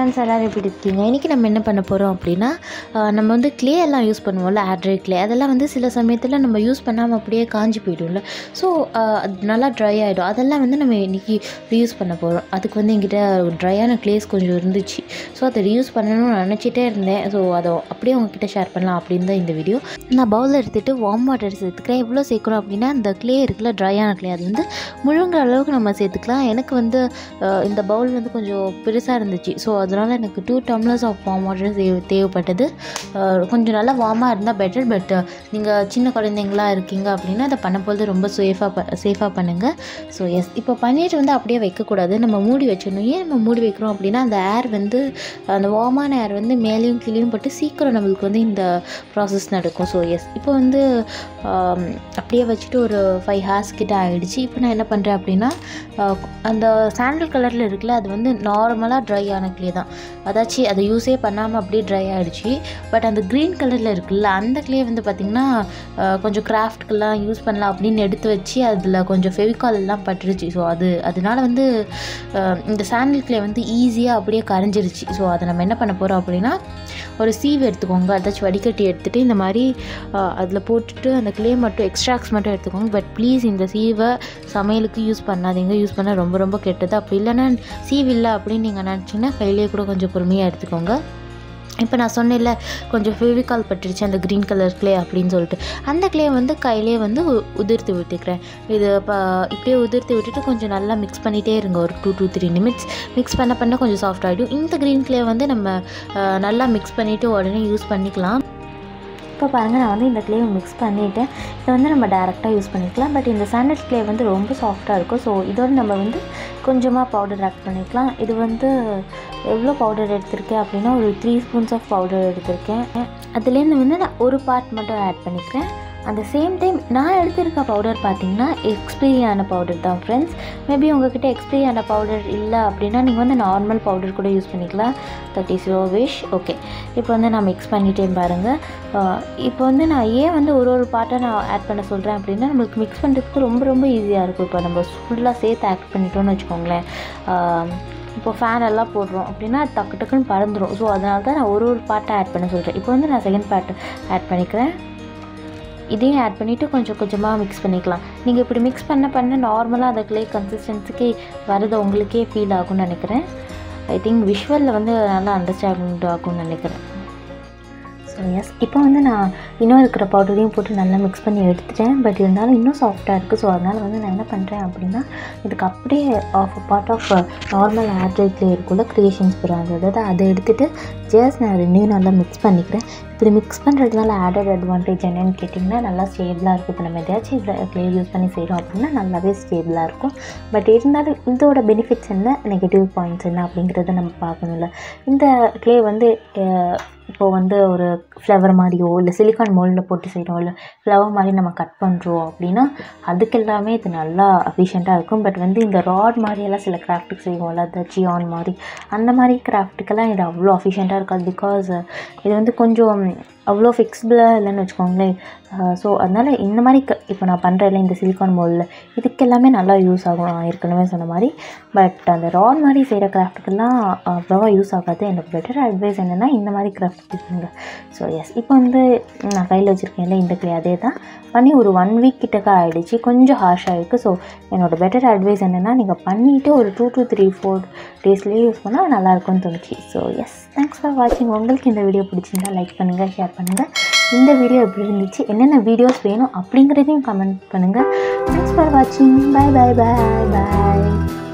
friends எல்லோரும் எப்படி இருக்கீங்க இன்றைக்கி நம்ம என்ன பண்ண போகிறோம் அப்படின்னா ஆஹ் நம்ம வந்து க்ளே எல்லாம் யூஸ் பண்ணுவோம்ல ஆட்ரை க்ளே அதெல்லாம் வந்து சில சமயத்தில் நம்ம யூஸ் பண்ணாமல் அப்படியே காஞ்சி போயிடும்ல ஸோ அது நல்லா ட்ரை ஆகிடும் அதெல்லாம் வந்து நம்ம இன்றைக்கி ரீயூஸ் பண்ண போகிறோம் அதுக்கு வந்து என்கிட்ட ட்ரையான க்ளேஸ் கொஞ்சம் இருந்துச்சு ஸோ அதை ரீயூஸ் பண்ணணும்னு நினச்சிட்டே இருந்தேன் ஸோ அதை அப்படியே உங்ககிட்ட ஷேர் பண்ணலாம் அப்படின்னு தான் இந்த வீடியோ நான் பவுலில் எடுத்துகிட்டு வார்ம் வாட்டர் சேர்த்துக்கிறேன் எவ்வளோ சேர்க்குறோம் அப்படின்னா இந்த க்ளே இருக்குல்ல ட்ரையான க்ளே அது வந்து முழுங்குற அளவுக்கு நம்ம சேர்த்துக்கலாம் எனக்கு வந்து ஆஹ் இந்த பவுல் வந்து கொஞ்சம் பெருசாக இருந்துச்சு ஸோ அதனால் எனக்கு two tumblers of warm water தேவை தேவைப்பட்டது ஆஹ் கொஞ்சம் நல்லா வார்மாக இருந்தால் பெட்டர் பட் நீங்கள் சின்ன குழந்தைங்களா இருக்கீங்க அப்படின்னா அதை பண்ணும்போது ரொம்ப சேஃபாக ப சேஃபாக பண்ணுங்கள் ஸோ எஸ் இப்போ பன்னீர் வந்து அப்படியே வைக்கக்கூடாது நம்ம மூடி வச்சிடணும் ஏன் நம்ம மூடி வைக்கிறோம் அப்படின்னா அந்த ஏர் வந்து அந்த வார்மான ஏர் வந்து மேலேயும் கீழேயும் பட்டு சீக்கிரம் நம்மளுக்கு வந்து இந்த ப்ராசஸ் நடக்கும் ஸோ எஸ் இப்போ வந்து ஆம், அப்படியே வச்சுட்டு ஒரு ஃபைவ் ஹார்ஸ் கிட்ட ஆகிடுச்சு இப்போ நான் என்ன பண்ணுறேன் அப்படின்னா ஆஹ், அந்த சாண்டல் கலரில் இருக்குல்ல அது வந்து நார்மலாக ட்ரை ஆன க்ளே தான் அதாச்சும் அதை யூஸே பண்ணாமல் அப்படியே ட்ரை ஆகிடுச்சு பட் அந்த க்ரீன் கலரில் இருக்குல்ல அந்த க்ளே வந்து பார்த்திங்கன்னா ஆஹ், கொஞ்சம் கிராஃப்ட்க்கெல்லாம் யூஸ் பண்ணலாம் அப்படின்னு எடுத்து வச்சு அதில் கொஞ்சம் ஃபெவிகால் எல்லாம் பட்டுருச்சு ஸோ அது அதனால வந்து ஆஹ், இந்த சாண்டல் க்ளே வந்து ஈஸியாக அப்படியே கரைஞ்சிருச்சு ஸோ அதை நம்ம என்ன பண்ண போகிறோம் அப்படின்னா ஒரு சீவ் எடுத்துக்கோங்க அதாச்சும் வடிகட்டி எடுத்துகிட்டு இந்த மாதிரி அதில் போட்டுட்டு அந்த க்ளே மட்டும் எக்ஸ்ட்ராக்ஸ் மட்டும் எடுத்துக்கோங்க பட் ப்ளீஸ் இந்த சீவை சமையலுக்கு யூஸ் பண்ணாதீங்க யூஸ் பண்ணால் ரொம்ப ரொம்ப கெட்டது அப்படி இல்லைன்னா சீவ் இல்லை அப்படின்னு நீங்கள் நினச்சிங்கன்னா கையிலேயே கூட கொஞ்சம் பொறுமையாக எடுத்துக்கோங்க இப்போ நான் சொன்னேன்ல கொஞ்சம் ஃபெவிகால் பட்டுருச்சு அந்த க்ரீன் கலர் க்ளே அப்படின்னு சொல்லிட்டு அந்த க்ளே வந்து கையிலே வந்து உ- உதிர்த்து விட்டுக்கிறேன் இது இப்போ இப்படியே உதிர்த்து விட்டுட்டு கொஞ்சம் நல்லா மிக்ஸ் பண்ணிகிட்டே இருங்க ஒரு டூ டூ த்ரீ நிமிட்ஸ் மிக்ஸ் பண்ண பண்ண கொஞ்சம் சாஃப்ட் ஆகிடும் இந்த க்ரீன் க்ளே வந்து நம்ம அஹ், நல்லா மிக்ஸ் பண்ணிவிட்டு உடனே யூஸ் பண்ணிக்கலாம் இப்போ பாருங்கள் நான் வந்து இந்த க்ளேவை மிக்ஸ் பண்ணிவிட்டேன் இதை வந்து நம்ம டேரெக்டாக யூஸ் பண்ணிக்கலாம் பட் இந்த சாண்டல் க்ளே வந்து ரொம்ப சாஃப்டாக இருக்கும் ஸோ இதோட நம்ம வந்து கொஞ்சமாக பவுடர் ஆட் பண்ணிக்கலாம் இது வந்து எவ்வளோ பவுடர் எடுத்திருக்கேன் அப்படின்னா ஒரு த்ரீ ஸ்பூன்ஸ் ஆஃப் பவுடர் எடுத்திருக்கேன் அதுலேருந்து வந்து நான் ஒரு பார்ட் மட்டும் ஆட் பண்ணிக்கிறேன் அந்த சேம் டைம் நான் எடுத்திருக்க பவுடர் பார்த்தீங்கன்னா எக்ஸ்பைரி ஆன பவுடர் தான் ஃப்ரெண்ட்ஸ் மேபி உங்ககிட்ட எக்ஸ்பைரி ஆன பவுடர் இல்லை அப்படின்னா நீங்கள் வந்து நார்மல் பவுடர் கூட யூஸ் பண்ணிக்கலாம் that is your wish okay இப்போ வந்து நான் மிக்ஸ் பண்ணிட்டேன் பாருங்கள் இப்போ வந்து நான் ஏன் வந்து ஒரு ஒரு பார்ட்டை நான் ஆட் பண்ண சொல்கிறேன் அப்படின்னா நம்மளுக்கு மிக்ஸ் பண்ணுறதுக்கு ரொம்ப ரொம்ப ஈஸியாக இருக்கும் இப்போ நம்ம ஃபுல்லாக சேர்த்து ஆட் பண்ணிட்டோம்னு வச்சுக்கோங்களேன் ஆஹ் இப்போ ஃபேன் எல்லாம் போடுறோம் அப்படின்னா அது டக்கு டக்குன்னு பறந்துடும் ஸோ அதனால தான் நான் ஒரு ஒரு பார்ட்டை ஆட் பண்ண சொல்கிறேன் இப்போ வந்து நான் செகண்ட் பார்ட் ஆட் பண்ணிக்கிறேன் இதையும் ஆட் பண்ணிவிட்டு கொஞ்சம் கொஞ்சமாக மிக்ஸ் பண்ணிக்கலாம் நீங்கள் இப்படி மிக்ஸ் பண்ண பண்ண நார்மலாக அந்த க்ளே கன்சிஸ்டன்சிக்கு வரது உங்களுக்கே ஃபீல் ஆகும்னு நினைக்கிறேன் ஐ திங்க் விஷுவலில் வந்து நல்லா அண்டர்ஸ்டாண்ட் ஆகும்னு நினைக்கிறேன் ஸோ எஸ் இப்போ வந்து நான் இன்னும் இருக்கிற பவுடரையும் போட்டு நல்லா மிக்ஸ் பண்ணி எடுத்துட்டேன் பட் இருந்தாலும் இன்னும் சாஃப்டாக இருக்குது ஸோ அதனால் வந்து நான் என்ன பண்ணுறேன் அப்படின்னா இதுக்கு அப்படியே ஆஃப் பார்ட் ஆஃப் நார்மல் ஆட்ரைட்லேயே இருக்குள்ள க்ரியேஷன்ஸ் பிராண்ட் அதாவது அதை எடுத்துகிட்டு ஜஸ்ட் நான் ரெண்டையும் நல்லா மிக்ஸ் பண்ணிக்கிறேன் இப்படி மிக்ஸ் பண்ணுறதுனால ஆடட் அட்வான்டேஜ் என்னன்னு கேட்டிங்கன்னா நல்லா ஸ்டேபிளாக இருக்குது இப்போ நம்ம எதாச்சும் இதில் க்ளே யூஸ் பண்ணி செய்கிறோம் அப்படின்னா நல்லாவே ஸ்டேபிளாக இருக்கும் பட் இருந்தாலும் இதோட பெனிஃபிட்ஸ் என்ன நெகட்டிவ் பாயிண்ட்ஸ் என்ன அப்படிங்கிறத நம்ம பார்க்கணும்ல இந்த க்ளே வந்து அஹ், இப்போ வந்து ஒரு ஃப்ளவர் மாதிரியோ இல்லை சிலிக்கான் மோல்டில் போட்டு செய்கிறோம் இல்லை ஃப்ளவர் மாதிரி நம்ம கட் பண்ணுறோம் அப்படின்னா அதுக்கு எல்லாமே இது நல்லா அஃபிஷியண்ட்டாக இருக்கும் பட் வந்து இந்த ராட் மாதிரியெல்லாம் சில கிராஃப்ட்டுக்கு செய்வோம்ல அந்த ஜியான் மாதிரி அந்த மாதிரி கிராஃப்ட்டுக்கெல்லாம் இது அவ்வளோ அஃபிஷியண்ட்டாக இருக்காது பிகாஸ் இது வந்து கொஞ்சம் அவ்வளோ ஃபிக்ஸபிளாக இல்லைன்னு வச்சுக்கோங்களேன் ஸோ அதனால் இந்த மாதிரி க இப்போ நான் பண்ணுறேன்ல இந்த சிலிக்கான் மோல்டில் இதுக்கு எல்லாமே நல்லா யூஸ் ஆகும் நான் ஏற்கனவே சொன்ன மாதிரி பட் அந்த ராட் மாதிரி செய்கிற கிராஃப்ட்டுக்கெல்லாம் அவ்வளோவா யூஸ் ஆகாது எனக்கு பெட்டர் அட்வைஸ் என்னென்னா இந்த மாதிரி கிராஃப்ட் யூஸ் பண்ணுங்க ஸோ எஸ் இப்போ வந்து நான் கையில் வச்சுருக்கேன்ல இந்த கிளே அதே தான் பண்ணி ஒரு ஒன் வீக் கிட்டக்க ஆகிடுச்சு கொஞ்சம் ஹார்ஷாக இருக்குது ஸோ என்னோட பெட்டர் அட்வைஸ் என்னென்னா நீங்கள் பண்ணிவிட்டு ஒரு டூ to த்ரீ ஃபோர் டேஸ்லேயே யூஸ் பண்ணால் நல்லாயிருக்கும்னு தோணுச்சு ஸோ எஸ் தேங்க்ஸ் ஃபார் வாட்சிங் உங்களுக்கு இந்த வீடியோ பிடிச்சிருந்தா லைக் பண்ணுங்கள் ஷேர் பண்ணுங்கள் இந்த வீடியோ எப்படி இருந்துச்சு என்னென்ன வீடியோஸ் வேணும் அப்படிங்கிறதையும் கமெண்ட் பண்ணுங்கள் தேங்க்ஸ் ஃபார் வாட்சிங் பை பை பை பாய்